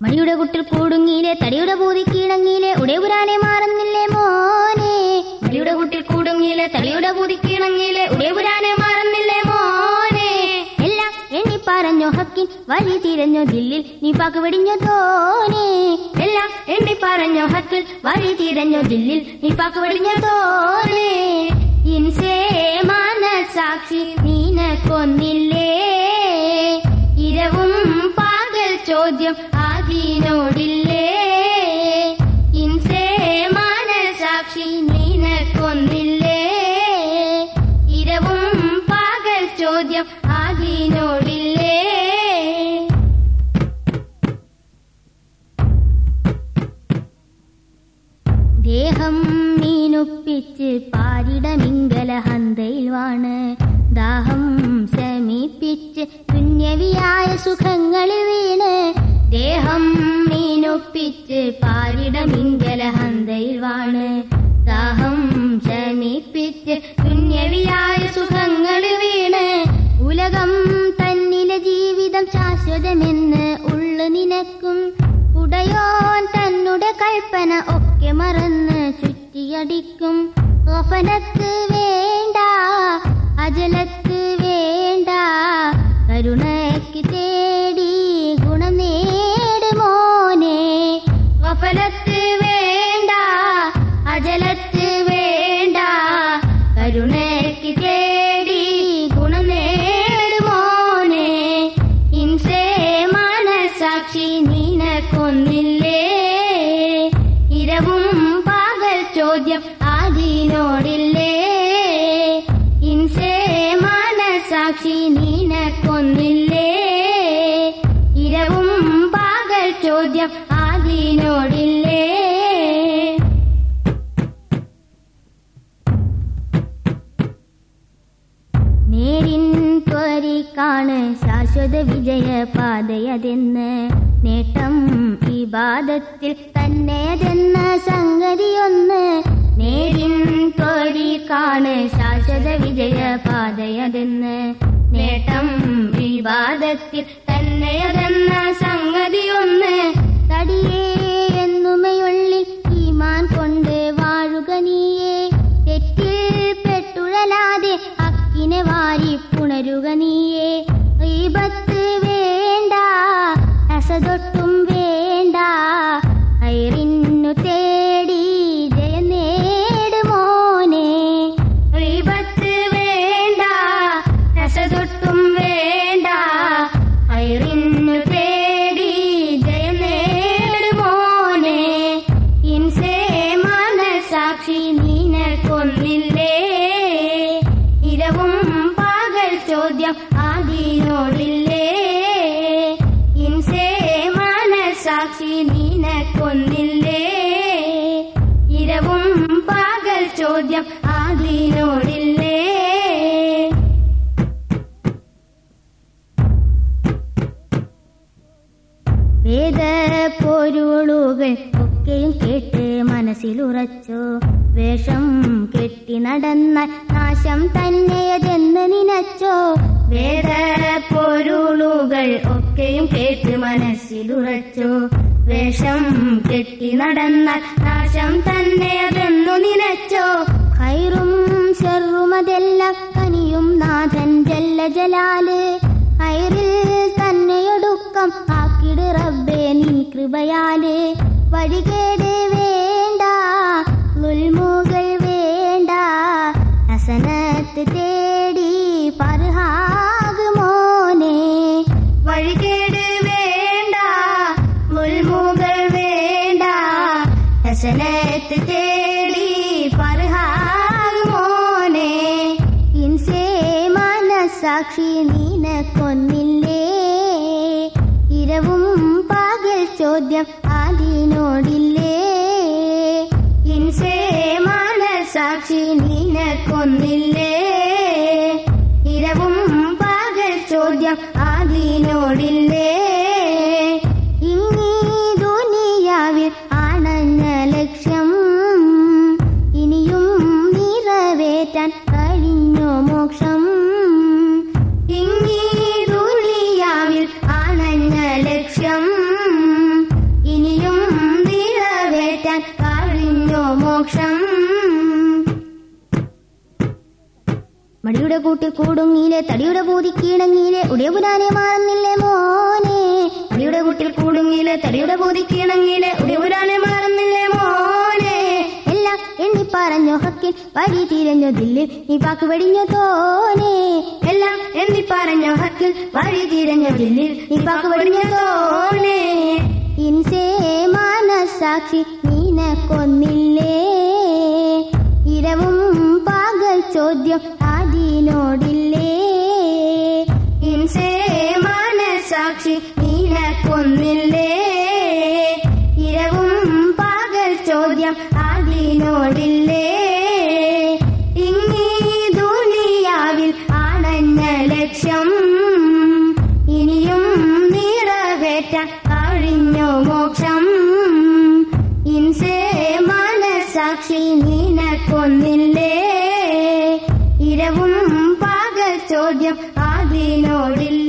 മണിയുടെ കുട്ടിൽ കൂടുങ്ങിയിലെ തടിയുടെ പൂതി കീഴങ്ങിയിലെ ഉടയപുരാനെ മാറുന്നില്ലേ മോനെ മണിയുടെ കുട്ടിൽ കൂടുങ്ങിയിലെ തടിയുടെ പൂതി കീഴങ്ങിയിലെ ഉടയപുരാനെ മാറുന്നില്ലേ മോനെ എല്ലാം എണ്ണി പറഞ്ഞോ ഹക്കിൻ വഴി തിരഞ്ഞോ ദില്ലിൽ നീ പാക്ക് വെടിഞ്ഞോ തോനെ എല്ലാം എണ്ണി പറഞ്ഞോ ഹക്കിൽ വഴി തിരഞ്ഞോ ദില്ലിൽ നീ പാക്ക് വെടിഞ്ഞോ തോനെ ഇൻസേ മനസാക്ഷി നീനക്കൊന്നില്ലേ ഇരവും പാകൽ ചോദ്യം ആദീനോടില്ലേ ഇൻസേ മനസാക്ഷി നീനക്കൊന്നില്ലേ ഇരവും പാകൽ ചോദ്യം ആദീനോടില്ലേ ദേഹം മീനുപ്പിച്ച് പാരിടമിങ്കല ഹന്തയിൽ വാണ് ദാഹം ശമിപ്പിച്ച് പുണ്യവിയായ സുഖങ്ങളിൽ വീണ് ദേഹം മീനുപ്പിച്ച് പാരിടമിങ്കല ഹന്തയിൽ വാണ് ദാഹം ശമിപ്പിച്ച് പുണ്യവിയായ സുഖങ്ങളിൽ വീണ് ഉലകം തന്നിലെ ജീവിതം ശാശ്വതമെന്ന് ഉള്ളു നിനക്കും ഉടയോൻ തന്നുടെ കൽപ്പന ഒക്കെ മറന്ന് ചുറ്റിയടിക്കും ഗഫലത്ത് വേണ്ട അജലത്ത് വേണ്ട കരുണയ്ക്ക് തേടി ഗുണം നേടുമോനെ ഗഫലത്ത് വേണ്ട അജലത്ത് വേണ്ട കരുണയ്ക്ക് തേടി ഗുണം നേടുമോനെ ഇൻസേ മനസാക്ഷി നിനക്കൊന്നില്ലേ ഇരവും പകൽ ചോദ്യം ആദീനോടില്ലേ ഇൻസേ മനസാക്ഷി നിനക്കൊന്നില്ലേ ഇരവും പകൽ ചോദ്യം ആദീനോടില്ലേ നേരിൻ ത്വരിക്കാണ് ശാശ്വത വിജയ പാതയതെന്ന് നേട്ടം ഈ ബാധത്തിൽ തന്നെയതെന്ന സംഗതിയൊന്ന് നേരിൻ ത്വരിക്കാണ് ശാശ്വത വിജയ പാതയതെന്ന് നേട്ടം ഈ ബാധത്തിൽ തന്നെയതെന്ന സംഗതിയൊന്ന് തടിയേ എന്നുമയുള്ളിൽ ഈമാൻ കൊണ്ട് വാഴുക നീയേ തെറ്റിൽ പെട്ടുഴലാതെ അക്കിനെ വാരി പുണരുക നീയേ ഈപത്ത് വേണ്ട അസതൊട്ടും വേണ്ട ഐറിന്നു തേടി ജയം നേടുമോനെ ഈപത്ത് വേണ്ട രസതൊട്ടും വേണ്ട ഐറിന്നു തേടി ജയം നേടുമോനെ ഇൻസേ മനസാക്ഷി നിനക്കൊന്നില്ലേ ഇരവും പകൽ ചോദ്യം ആദിനോടില്ലേ ഇൻസേ മനസാക്ഷി നിനക്കൊന്നില്ലേ ഇരവും പകൽ ചോദ്യം ആദിനോടില്ലേ വേദ പൊരുളുകൾ ഒക്കെയും കേട്ട് മനസ്സിലുറച്ചോ വേഷം കെട്ടി നടന്നാൽ നാശം തന്നെയതെന്ന് നിനച്ചോ വേദ പൊരുളുകൾ ഒക്കെയും കേട്ട് മനസ്സിലുറച്ചോ വേഷം കെട്ടി നടന്നാൽ നാശം തന്നെയതെന്നു നിനച്ചോ ഹൈറും ചെറുമതെല്ലാം കനിയും നാഥൻ ജല്ല ജലാല് ഹൈറിൽ തന്നെയൊടുക്കം ആക്കിട് റബ്ബേ നിൻ കൃപയാല് വഴികേട് വേണ്ട ഉൽമുകൾ വേണ്ട ഹസനത്ത് തേടി പർഹാഗ് മോനെ വഴികേട് വേണ്ട ഉൽമുകൾ വേണ്ട ഹസനത്ത് തേടി പർഹാഗ് മോനെ ഇൻസേ മനസാക്ഷി നിനക്കൊന്നില്ലേ ഇരവും പകൽ ചോദ്യം അതിനോടില്ലേ ഇൻസേ മനസാക്ഷി നിനക്കൊന്നില്ലേ ഇരവും പകൽ ചോദ്യം അതിനോടില്ലേ ഇങ്ങീ ദുനിയാവിൽ ആണഞ്ഞ ലക്ഷ്യം ഇനിയും നിറവേറ്റാൻ കഴിഞ്ഞോ മോക്ഷം ഇങ്ങീ ദുനിയാവിൽ ആണഞ്ഞ ലക്ഷ്യം മടിയുടെ കൂട്ടിൽ കൂടുങ്ങിയിലെ തടിയുടെ പൂതി കീണങ്ങിയിലെ ഉടയപുരാനെ മാറുന്നില്ലേ മോനെ മടിയുടെ കൂട്ടിൽ കൂടുങ്ങിയിലെ തടിയുടെ പൂതി കീണങ്ങിയിലെ ഉടയപുരാനെ മാറുന്നില്ലേ മോനെ എല്ലാം എണ്ണി പറഞ്ഞോ ഹക്കിൽ വഴി തിരഞ്ഞോ ദില്ലിൽ നീ പാക്ക് വെടിഞ്ഞോ തോനെ എല്ലാം എണ്ണി പറഞ്ഞോ ഹക്കിൽ വഴി തിരഞ്ഞോ ദില്ലിൽ നീ പാക്ക് വെടിഞ്ഞോ തോനെ ഇൻസേ മാനസാക്ഷി നീനക്കൊന്നില്ലേ ഇരവും പകൽ ചോദ്യം അതിനോടില്ലേ ഇൻസേ മനസാക്ഷി നീനക്കൊന്നില്ലേ ഇരവും പകൽ ചോദ്യം അതിനോടില്ലേ ഇങ്ങീ ദുനിയാവിൽ ആണഞ്ഞ ലക്ഷ്യം ഇനിയും നിറവേറ്റാൻ കഴിഞ്ഞു മോക്ഷം ഇൻസേ മനസാക്ഷി നിനക്കൊന്നില്ലേ ഇരവും പകൽ ചോദ്യം അതിനോടില്ല